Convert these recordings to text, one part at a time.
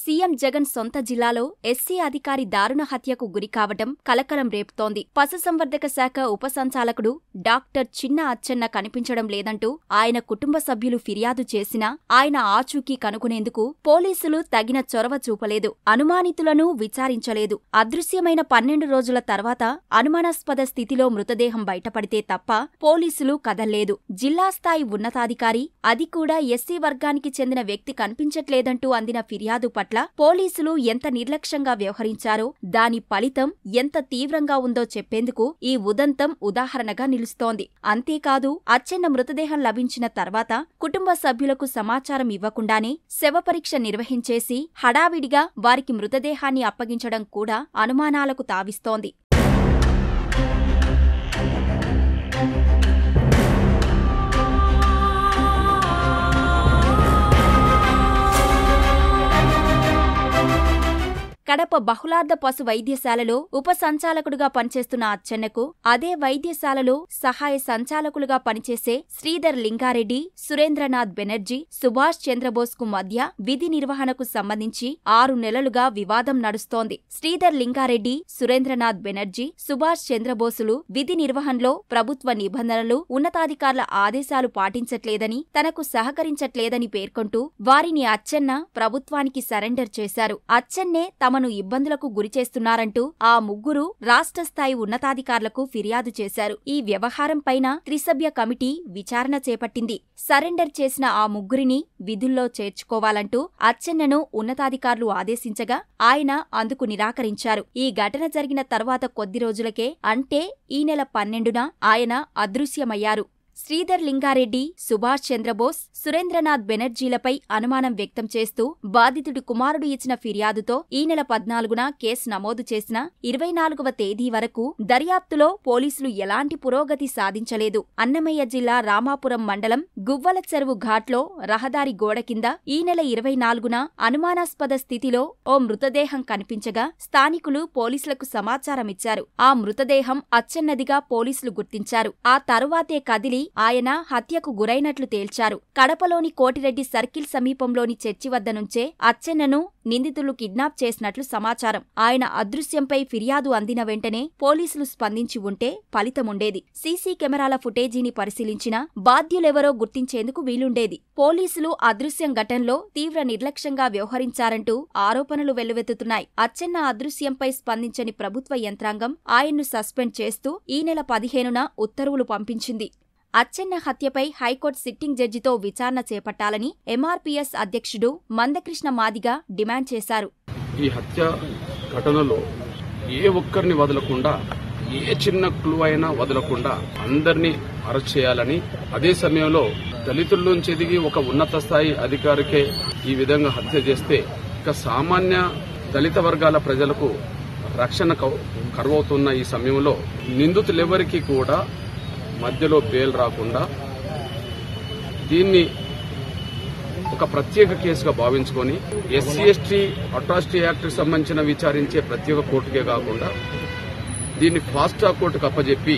CM Jagan సొంత జిల్లాలో SC అధికారి దారుణ హత్యకు గురి కావటం కలకలం రేపుతోంది పశుసంవర్ధక శాఖ ఉప సంచాలకుడు డాక్టర్ చిన్న అచ్చెన్న కనిపించడం లేదంటూ ఆయన కుటుంబ సభ్యులు ఫిర్యాదు చేసినా ఆయన ఆచూకీ కనుగొనేందుకు పోలీసులు తగిన చొరవ చూపలేదు అనుమానితులను విచారించలేదు అదృశ్యమైన పన్నెండు రోజుల తర్వాత అనుమానాస్పద స్థితిలో మృతదేహం బయటపడితే తప్ప పోలీసులు కదల్లేదు జిల్లా స్థాయి ఉన్నతాధికారి అది కూడా ఎస్సీ వర్గానికి చెందిన వ్యక్తి కనిపించట్లేదంటూ అందిన ఫిర్యాదు పట్ల పోలీసులు ఎంత నిర్లక్ష్యంగా వ్యవహరించారో దాని ఫలితం ఎంత తీవ్రంగా ఉందో చెప్పేందుకు ఈ ఉదంతం ఉదాహరణగా నిలుస్తోంది అంతేకాదు అచ్చెన్న మృతదేహం లభించిన తర్వాత కుటుంబ సభ్యులకు సమాచారం ఇవ్వకుండానే శవపరీక్ష నిర్వహించేసి హడావిడిగా వారికి మృతదేహాన్ని అప్పగించడం కూడా అనుమానాలకు తావిస్తోంది కడప బహుళార్థ పశు వైద్యశాలలో ఉప సంచాలకుడుగా పనిచేస్తున్న అచ్చెన్నకు అదే వైద్యశాలలో సహాయ సంచాలకులుగా పనిచేసే శ్రీధర్ లింగారెడ్డి సురేంద్రనాథ్ బెనర్జీ సుభాష్ చంద్రబోస్ కు మధ్య విధి నిర్వహణకు సంబంధించి ఆరు నెలలుగా వివాదం నడుస్తోంది శ్రీధర్ లింగారెడ్డి సురేంద్రనాథ్ బెనర్జీ సుభాష్ చంద్రబోసులు విధి నిర్వహణలో ప్రభుత్వ నిబంధనలు ఉన్నతాధికారుల ఆదేశాలు పాటించట్లేదని తనకు సహకరించట్లేదని పేర్కొంటూ వారిని అచ్చెన్న ప్రభుత్వానికి సరెండర్ చేశారు అచ్చెన్నే తమను ఇబ్బందులకు గురిచేస్తున్నారంటూ ఆ ముగ్గురు రాష్ట్ర స్థాయి ఉన్నతాధికారులకు ఫిర్యాదు చేశారు ఈ వ్యవహారం పైన త్రిసభ్య కమిటీ విచారణ చేపట్టింది సరెండర్ చేసిన ఆ ముగ్గురిని విధుల్లో చేర్చుకోవాలంటూ అచ్చెన్నను ఉన్నతాధికారులు ఆదేశించగా ఆయన అందుకు నిరాకరించారు ఈ ఘటన జరిగిన తర్వాత కొద్ది రోజులకే అంటే ఈ నెల పన్నెండున ఆయన అదృశ్యమయ్యారు శ్రీధర్ లింగారెడ్డి సుభాష్ చంద్రబోస్ సురేంద్రనాథ్ బెనర్జీలపై అనుమానం వ్యక్తం చేస్తూ బాధితుడి కుమారుడు ఇచ్చిన ఫిర్యాదుతో ఈ నెల పద్నాలుగున కేసు నమోదు చేసిన ఇరవై నాలుగవ తేదీ వరకు దర్యాప్తులో పోలీసులు ఎలాంటి పురోగతి సాధించలేదు అన్నమయ్య జిల్లా రామాపురం మండలం గువ్వల చెరువు ఘాట్లో రహదారి గోడ కింద ఈ నెల ఇరవై నాలుగున అనుమానాస్పద స్థితిలో ఓ మృతదేహం కనిపించగా స్థానికులు పోలీసులకు సమాచారమిచ్చారు ఆ మృతదేహం అచ్చెన్నదిగా పోలీసులు గుర్తించారు ఆ తరువాతే కదిలి ఆయన హత్యకు గురైనట్లు తేల్చారు కడపలోని కోటిరెడ్డి సర్కిల్ సమీపంలోని చర్చి వద్ద నుంచే అచ్చెన్నను నిందితులు కిడ్నాప్ చేసినట్లు సమాచారం ఆయన అదృశ్యంపై ఫిర్యాదు అందిన వెంటనే పోలీసులు స్పందించి ఉంటే ఫలితముండేది సీసీ కెమెరాల ఫుటేజీని పరిశీలించినా బాధ్యులెవరో గుర్తించేందుకు వీలుండేది పోలీసులు అదృశ్యం ఘటనలో తీవ్ర నిర్లక్ష్యంగా వ్యవహరించారంటూ ఆరోపణలు వెల్లువెత్తుతున్నాయి అచ్చెన్న అదృశ్యంపై స్పందించని ప్రభుత్వ యంత్రాంగం ఆయన్ను సస్పెండ్ చేస్తూ ఈ నెల పదిహేనున ఉత్తర్వులు పంపించింది అచ్చెన్న హత్యపై హైకోర్టు సిట్టింగ్ జడ్జితో విచారణ చేపట్టాలని ఎంఆర్పీఎస్ అధ్యక్షుడు మందకృష్ణ మాదిగ డిమాండ్ చేశారు ఈ హత్య ఘటనలో ఏ ఒక్కరిని వదలకుండా ఏ చిన్న క్లూ అయినా వదలకుండా అందరినీ అరెస్ట్ చేయాలని అదే సమయంలో దళితుల్లోంచి ఎదిగి ఒక ఉన్నత స్థాయి అధికారికే ఈ విధంగా హత్య చేస్తే ఇక సామాన్య దళిత వర్గాల ప్రజలకు రక్షణ కవ్- కరువవుతున్న ఈ సమయంలో నిందితులెవరికీ కూడా మధ్యలో బెయిల్ రాకుండా దీన్ని ఒక ప్రత్యేక కేసుగా భావించుకొని ఎస్సీ ఎస్టీ అట్రాసిటీ యాక్ట్ సంబంధించిన విచారించే ప్రత్యేక కోర్టుకే కాకుండా దీన్ని ఫాస్ట్ ట్రాక్ కోర్టుకు అప్పజెప్పి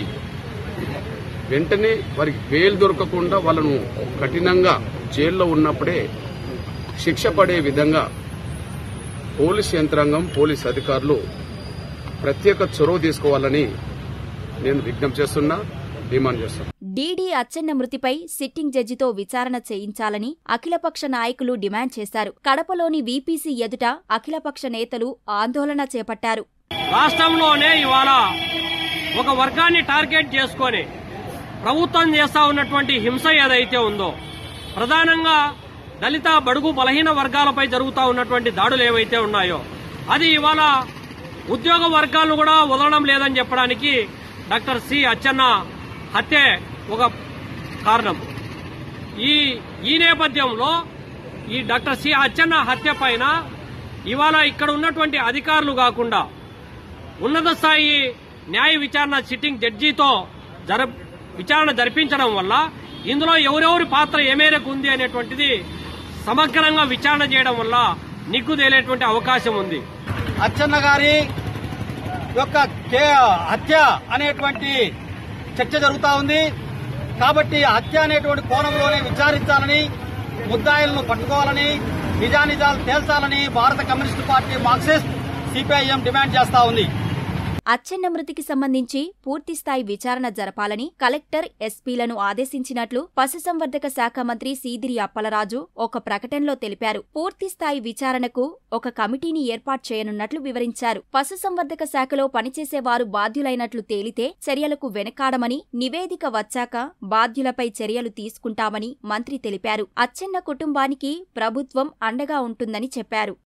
వెంటనే వారికి బెయిల్ దొరకకుండా వాళ్ళను కఠినంగా జైల్లో ఉన్నప్పుడే శిక్ష పడే విధంగా పోలీస్ యంత్రాంగం పోలీస్ అధికారులు ప్రత్యేక చొరవ తీసుకోవాలని నేను విజ్ఞప్తి చేస్తున్నా డిమాండ్ చేస్తున్నా డీడీ అచ్చెన్న మృతిపై సిట్టింగ్ జడ్జితో విచారణ చేయించాలని అఖిలపక్ష నాయకులు డిమాండ్ చేశారు కడపలోని వీపీసీ ఎదుట అఖిలపక్ష నేతలు ఆందోళన చేపట్టారు రాష్ట్రంలోనే ఇవాళ ఒక వర్గాన్ని టార్గెట్ చేసుకొని ప్రభుత్వం చేస్తా ఉన్నటువంటి హింస ఏదైతే ఉందో ప్రధానంగా దళిత బడుగు బలహీన వర్గాలపై జరుగుతూ ఉన్నటువంటి దాడులు ఏవైతే ఉన్నాయో అది ఇవాళ ఉద్యోగ వర్గాలను కూడా వదలడం లేదని చెప్పడానికి డాక్టర్ సి అచ్చెన్న హత్యే ఒక కారణం ఈ ఈ నేపథ్యంలో ఈ డాక్టర్ సి అచ్చెన్న హత్య పైన ఇవాళ ఇక్కడ ఉన్నటువంటి అధికారులు కాకుండా ఉన్నత స్థాయి న్యాయ విచారణ సిట్టింగ్ జడ్జితో జర విచారణ జరిపించడం వల్ల ఇందులో ఎవరెవరి పాత్ర ఏ మేరకు ఉంది అనేటువంటిది సమగ్రంగా విచారణ చేయడం వల్ల నిగ్గు తేలేటువంటి అవకాశం ఉంది అచ్చెన్న గారి యొక్క కే- హత్య అనేటువంటి చర్చ జరుగుతా ఉంది కాబట్టి హత్య అనేటువంటి కోణంలోనే విచారించాలని ముద్దాయిలను పట్టుకోవాలని నిజానిజాలు తేల్చాలని భారత communist party Marxist CPIM demand చేస్తా ఉంది అచ్చెన్న మృతికి సంబంధించి పూర్తిస్థాయి విచారణ జరపాలని కలెక్టర్ ఎస్పీలను ఆదేశించినట్లు పశుసంవర్ధక శాఖ మంత్రి సీదిరి అప్పలరాజు ఒక ప్రకటనలో తెలిపారు పూర్తిస్థాయి విచారణకు ఒక కమిటీని ఏర్పాటు చేయనున్నట్లు వివరించారు పశుసంవర్ధక శాఖలో పనిచేసేవారు బాధ్యులైనట్లు తేలితే చర్యలకు వెనకాడమని నివేదిక వచ్చాక బాధ్యులపై చర్యలు తీసుకుంటామని మంత్రి తెలిపారు అచ్చెన్న కుటుంబానికి ప్రభుత్వం అండగా ఉంటుందని చెప్పారు